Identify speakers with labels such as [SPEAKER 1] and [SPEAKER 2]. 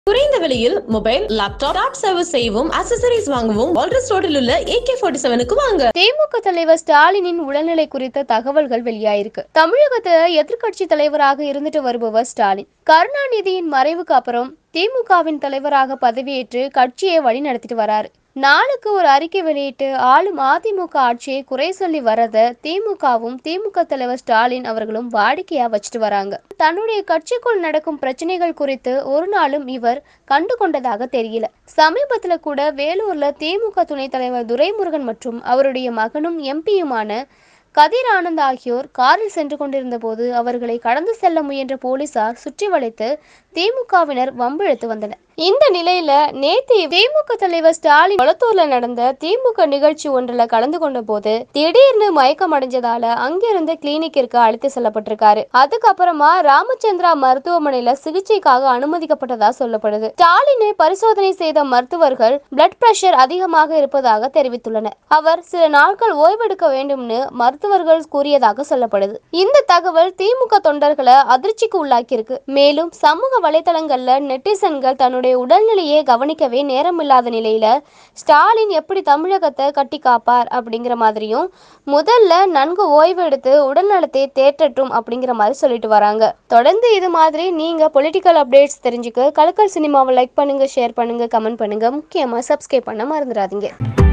[SPEAKER 1] குறைந்த விலையில் mobile laptop top service செய்யவும் அக்சசரிஸ் வாங்கவும் வால்ரஸ் ரோட்டில் உள்ள ஏகே ஃபார்ட்டி செவனுக்கு வாங்க
[SPEAKER 2] திமுக தலைவர் ஸ்டாலினின் உடல்நிலை குறித்த தகவல்கள் வெளியாயிருக்கு தமிழகத்துல எதிர்க்கட்சி தலைவராக இருந்துட்டு வருபவர் ஸ்டாலின் கருணாநிதியின் மறைவுக்கு அப்புறம் திமுகவின் தலைவராக பதவியேற்று கட்சியை வழி நடத்திட்டு வராரு நாளுக்கு ஒரு அறிக்கை வெளியிட்டு ஆளும் அதிமுக ஆட்சியை குறை சொல்லி வரத திமுகவும் திமுக தலைவர் ஸ்டாலின் அவர்களும் வாடிக்கையா வச்சுட்டு வராங்க தன்னுடைய கட்சிக்குள் நடக்கும் பிரச்சனைகள் குறித்து ஒரு நாளும் இவர் கண்டு கொண்டதாக தெரியல சமீபத்துல கூட வேலூர்ல திமுக துணைத் தலைவர் துரைமுருகன் மற்றும் அவருடைய மகனும் எம்பியுமான கதிர் ஆனந்த் ஆகியோர் காரில் சென்று கொண்டிருந்த போது அவர்களை கடந்து செல்ல முயன்ற போலீசார் சுற்றி வளைத்து திமுகவினர் வம்பிழுத்து வந்தனர் இந்த நிலையில நேத்து திமுக தலைவர் ஸ்டாலின் கொளத்தூர்ல நடந்த திமுக நிகழ்ச்சி ஒன்றில் கலந்து கொண்ட போது திடீர்னு மயக்கம் அடைஞ்சதால அங்கிருந்து கிளினிக்கிற்கு அழைத்து செல்லப்பட்டிருக்காரு அதுக்கப்புறமா ராமச்சந்திரா மருத்துவமனையில சிகிச்சைக்காக அனுமதிக்கப்பட்டதா சொல்லப்படுது ஸ்டாலினை பரிசோதனை செய்த மருத்துவர்கள் பிளட் பிரஷர் அதிகமாக இருப்பதாக தெரிவித்துள்ளனர் அவர் சில நாட்கள் ஓய்வெடுக்க வேண்டும்னு மருத்துவர்கள் கூறியதாக சொல்லப்படுது இந்த தகவல் திமுக தொண்டர்களை அதிர்ச்சிக்கு உள்ளாக்கியிருக்கு மேலும் சமூக வலைதளங்கள்ல நெட்டிசன்கள் தன்னுடைய உடல்நிலையை கவனிக்கவே நேரமில்லாத நிலையில ஸ்டாலின் எப்படி தமிழகத்தை கட்டி காப்பார் அப்படிங்கிற மாதிரியும் முதல்ல நன்கு ஓய்வு எடுத்து உடல்நலத்தை தேற்றட்டும் அப்படிங்கிற மாதிரி சொல்லிட்டு வராங்க தொடர்ந்து இது மாதிரி நீங்க பொலிட்டிக்கல் அப்டேட்ஸ் தெரிஞ்சுக்க கலக்கல் சினிமாவை லைக் பண்ணுங்க ஷேர் பண்ணுங்க கமெண்ட் பண்ணுங்க முக்கியமா சப்ஸ்கிரைப் பண்ண மறந்துடாதீங்க